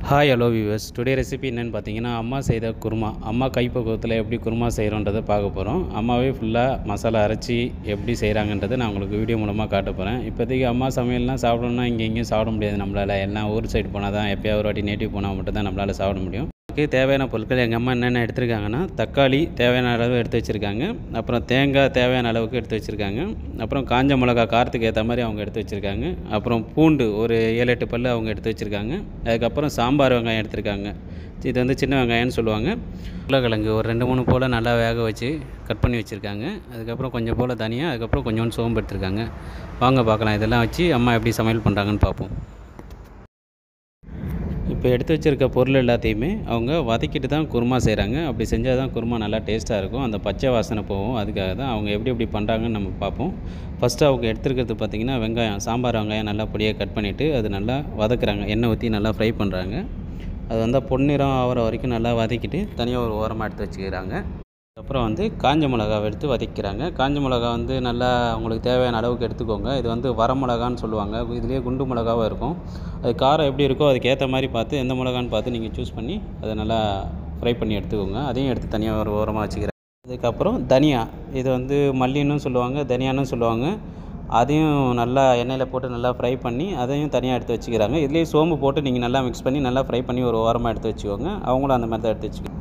hi hello viewers today recipe என்னென்னு பார்த்தீங்கன்னா அம்மா செய்த குருமா அம்மா கைப்பக்குவத்தில் எப்படி குருமா செய்கிறோன்றதை பார்க்க போகிறோம் அம்மாவே ஃபுல்லாக மசாலா அரைச்சி எப்படி செய்கிறாங்கன்றதை நான் உங்களுக்கு வீடியோ மூலமாக காட்ட போகிறேன் இப்போதைக்கு அம்மா சமையல்லாம் சாப்பிடணும்னா இங்கே எங்கேயும் சாப்பிட முடியாது நம்மளால் எல்லாம் ஊர் சைடு போனால் தான் எப்போயாவது ஒரு வாட்டி நேட்டிவ் போனால் மட்டும் தான் நம்மளால் சாப்பிட முடியும் அதுக்கு தேவையான பொருட்கள் எங்கள் அம்மா என்னென்ன எடுத்திருக்காங்கன்னா தக்காளி தேவையான அளவு எடுத்து வச்சுருக்காங்க அப்புறம் தேங்காய் தேவையான அளவுக்கு எடுத்து வச்சுருக்காங்க அப்புறம் காஞ்ச மிளகா காரத்துக்கு ஏற்ற மாதிரி அவங்க எடுத்து வச்சுருக்காங்க அப்புறம் பூண்டு ஒரு ஏழு எட்டு பல் அவங்க எடுத்து வச்சுருக்காங்க அதுக்கப்புறம் சாம்பார் வெங்காயம் எடுத்திருக்காங்க இது வந்து சின்ன வெங்காயம்னு சொல்லுவாங்க உருளைக்கிழங்கு ஒரு ரெண்டு மூணு போல் நல்லா வேக வச்சு கட் பண்ணி வச்சுருக்காங்க அதுக்கப்புறம் கொஞ்சம் போல் தனியாக அதுக்கப்புறம் கொஞ்சோண்டு சோம்பு எடுத்திருக்காங்க வாங்க பார்க்கலாம் இதெல்லாம் வச்சு அம்மா எப்படி சமையல் பண்ணுறாங்கன்னு பார்ப்போம் இப்போ எடுத்து வச்சுருக்க பொருள் எல்லாத்தையுமே அவங்க வதக்கிட்டு தான் குருமா செய்கிறாங்க அப்படி செஞ்சால் தான் குருமா நல்லா டேஸ்ட்டாக இருக்கும் அந்த பச்சை வாசனை போகும் அதுக்காக தான் அவங்க எப்படி எப்படி பண்ணுறாங்கன்னு நம்ம பார்ப்போம் ஃபஸ்ட்டு அவங்க எடுத்துருக்கிறது பார்த்திங்கன்னா வெங்காயம் சாம்பார் வெங்காயம் நல்லா பொடியாக கட் பண்ணிவிட்டு அது நல்லா வதக்குறாங்க எண்ணெய் ஊற்றி நல்லா ஃப்ரை பண்ணுறாங்க அது வந்து பொன்னிறம் ஆகிற வரைக்கும் நல்லா வதக்கிட்டு தனியாக ஒரு ஓரமாக எடுத்து வச்சுக்கிறாங்க அப்புறம் வந்து காஞ்ச மிளகாவை எடுத்து வதக்கிறாங்க காஞ்ச மிளகா வந்து நல்லா உங்களுக்கு தேவையான அளவுக்கு எடுத்துக்கோங்க இது வந்து வர மிளகான்னு சொல்லுவாங்க இதுலேயே குண்டு மிளகாவும் இருக்கும் அது காரம் எப்படி இருக்கோ அதுக்கு ஏற்ற மாதிரி பார்த்து எந்த மிளகான்னு பார்த்து நீங்கள் சூஸ் பண்ணி அதை நல்லா ஃப்ரை பண்ணி எடுத்துக்கோங்க அதையும் எடுத்து தனியாக ஒரு ஓரமாக வச்சுக்கிறேன் அதுக்கப்புறம் தனியா இது வந்து மல்லின்னு சொல்லுவாங்க தனியான்னு சொல்லுவாங்க அதையும் நல்லா எண்ணெயில் போட்டு நல்லா ஃப்ரை பண்ணி அதையும் தனியாக எடுத்து வச்சுக்கிறாங்க இதுலேயே சோம்பு போட்டு நீங்கள் நல்லா மிக்ஸ் பண்ணி நல்லா ஃப்ரை பண்ணி ஒரு ஓரமாக எடுத்து வச்சுக்கோங்க அவங்களும் அந்த மாதிரி தான் எடுத்து வச்சுக்கோங்க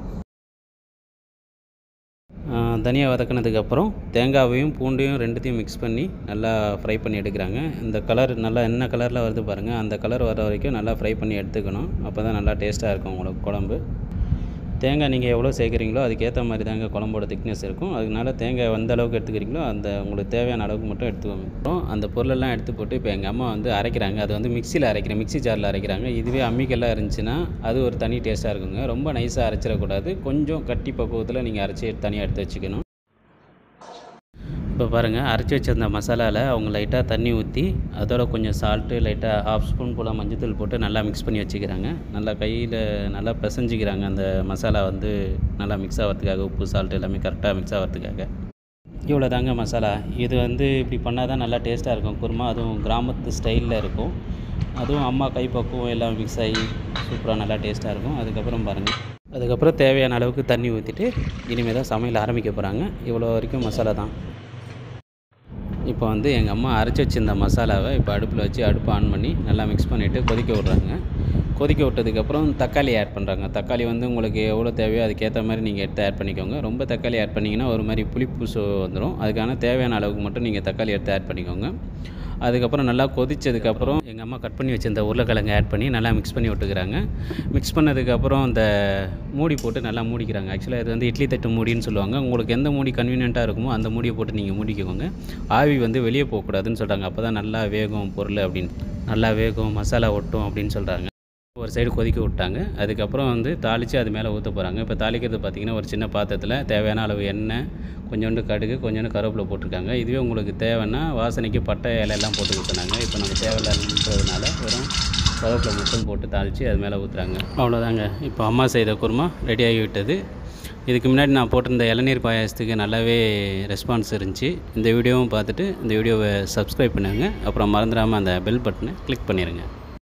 தனியாக வதக்கினதுக்கப்புறம் தேங்காவையும் பூண்டையும் ரெண்டுத்தையும் மிக்ஸ் பண்ணி நல்லா ஃப்ரை பண்ணி எடுக்கிறாங்க இந்த கலர் நல்லா என்ன கலரில் வருது பாருங்கள் அந்த கலர் வர வரைக்கும் நல்லா ஃப்ரை பண்ணி எடுத்துக்கணும் அப்போ தான் நல்லா டேஸ்ட்டாக இருக்கும் உங்களுக்கு குழம்பு தேங்காய் நீங்கள் எவ்வளோ சேர்க்குறீங்களோ அதுக்கேற்ற மாதிரி தாங்க குழம்போட திக்னஸ் இருக்கும் அதனால தேங்காய் எந்த அளவுக்கு எடுத்துக்கிறீங்களோ அந்த உங்களுக்கு தேவையான அளவுக்கு மட்டும் எடுத்துக்கோங்க அப்புறம் அந்த பொருளெல்லாம் எடுத்து போட்டு இப்போ எங்கள் அம்மா வந்து அரைக்கிறாங்க அது வந்து மிக்சியில் அரைக்கிறேன் மிக்சி ஜாரில் அரைக்கிறாங்க இதுவே அம்மிக்கெல்லாம் இருந்துச்சுன்னா அது ஒரு தனி டேஸ்ட்டாக இருக்குங்க ரொம்ப நைஸாக அரைச்சிடக்கூடாது கொஞ்சம் கட்டி பக்குவத்தில் நீங்கள் அரைச்சி தனியாக எடுத்து வச்சுக்கணும் இப்போ பாருங்கள் அரைச்சி வச்சிருந்த மசாலாவில் அவங்க லைட்டாக தண்ணி ஊற்றி அதோட கொஞ்சம் சால்ட்டு லைட்டாக ஹாஃப் ஸ்பூன் போல் மஞ்சத்தூள் போட்டு நல்லா மிக்ஸ் பண்ணி வச்சுக்கிறாங்க நல்லா கையில் நல்லா பிசைஞ்சிக்கிறாங்க அந்த மசாலா வந்து நல்லா மிக்ஸ் ஆகிறதுக்காக உப்பு சால்ட்டு எல்லாமே கரெக்டாக மிக்ஸ் ஆகிறதுக்காக இவ்வளோ தாங்க மசாலா இது வந்து இப்படி பண்ணால் தான் நல்லா டேஸ்ட்டாக இருக்கும் குருமா அதுவும் கிராமத்து ஸ்டைலில் இருக்கும் அதுவும் அம்மா கைப்பக்குவம் எல்லாம் மிக்ஸ் ஆகி சூப்பராக நல்லா டேஸ்ட்டாக இருக்கும் அதுக்கப்புறம் பாருங்கள் அதுக்கப்புறம் தேவையான அளவுக்கு தண்ணி ஊற்றிட்டு இனிமேல் தான் சமையல் ஆரம்பிக்க போகிறாங்க இவ்வளோ வரைக்கும் மசாலா தான் இப்போ வந்து எங்கள் அம்மா அரைச்சி வச்சிருந்த மசாலாவை இப்போ அடுப்பில் வச்சு அடுப்பு ஆன் பண்ணி நல்லா மிக்ஸ் பண்ணிவிட்டு கொதிக்க விட்றாங்க கொதிக்க விட்டதுக்கப்புறம் தக்காளி ஆட் பண்ணுறாங்க தக்காளி வந்து உங்களுக்கு எவ்வளோ தேவையோ அதுக்கேற்ற மாதிரி நீங்கள் எடுத்து ஆட் பண்ணிக்கோங்க ரொம்ப தக்காளி ஆட் பண்ணிங்கன்னா ஒரு மாதிரி புளிப்பு சோ வந்துடும் அதுக்கான தேவையான அளவுக்கு மட்டும் நீங்கள் தக்காளி எடுத்து ஆட் பண்ணிக்கோங்க அதுக்கப்புறம் நல்லா கொதித்ததுக்கப்புறம் எங்கள் அம்மா கட் பண்ணி வச்சிருந்த உருளைக்கிழங்கு ஆட் பண்ணி நல்லா மிக்ஸ் பண்ணி விட்டுக்கிறாங்க மிக்ஸ் பண்ணதுக்கப்புறம் அந்த மூடி போட்டு நல்லா மூடிக்கிறாங்க ஆக்சுவலாக இது வந்து இட்லி தட்டு மூடின்னு சொல்லுவாங்க உங்களுக்கு எந்த மூடி கன்வீனியண்ட்டாக இருக்குமோ அந்த மூடியை போட்டு நீங்கள் மூடிக்கோங்க ஆவி வந்து வெளியே போகக்கூடாதுன்னு சொல்கிறாங்க அப்போ தான் நல்லா வேகும் பொருள் அப்படின்னு நல்லா வேகும் மசாலா ஒட்டும் அப்படின்னு சொல்கிறாங்க ஒரு சைடு கொதிக்க விட்டாங்க அதுக்கப்புறம் வந்து தாளித்து அது மேலே ஊற்ற போகிறாங்க இப்போ தாளிக்கிறது பார்த்திங்கன்னா ஒரு சின்ன பாத்திரத்தில் தேவையான அளவு எண்ணெய் கொஞ்சோண்டு கடுகு கொஞ்சோண்டு கருவேப்பிலை போட்டிருக்காங்க இதுவே உங்களுக்கு தேவைன்னா வாசனைக்கு பட்டை இலையெல்லாம் போட்டு சொன்னாங்க இப்போ நம்ம தேவையில்லைன்றதுனால வெறும் கருவேப்பிலை மட்டும் போட்டு தாளித்து அது மேலே ஊற்றுறாங்க அவ்வளோதாங்க இப்போ அம்மா செய்த குருமா ரெடி ஆகி விட்டது இதுக்கு முன்னாடி நான் போட்டிருந்த இளநீர் பாயாசத்துக்கு நல்லாவே ரெஸ்பான்ஸ் இருந்துச்சு இந்த வீடியோவும் பார்த்துட்டு இந்த வீடியோவை சப்ஸ்கிரைப் பண்ணுங்கள் அப்புறம் மறந்துடாமல் அந்த பெல் பட்டனை கிளிக் பண்ணிடுங்க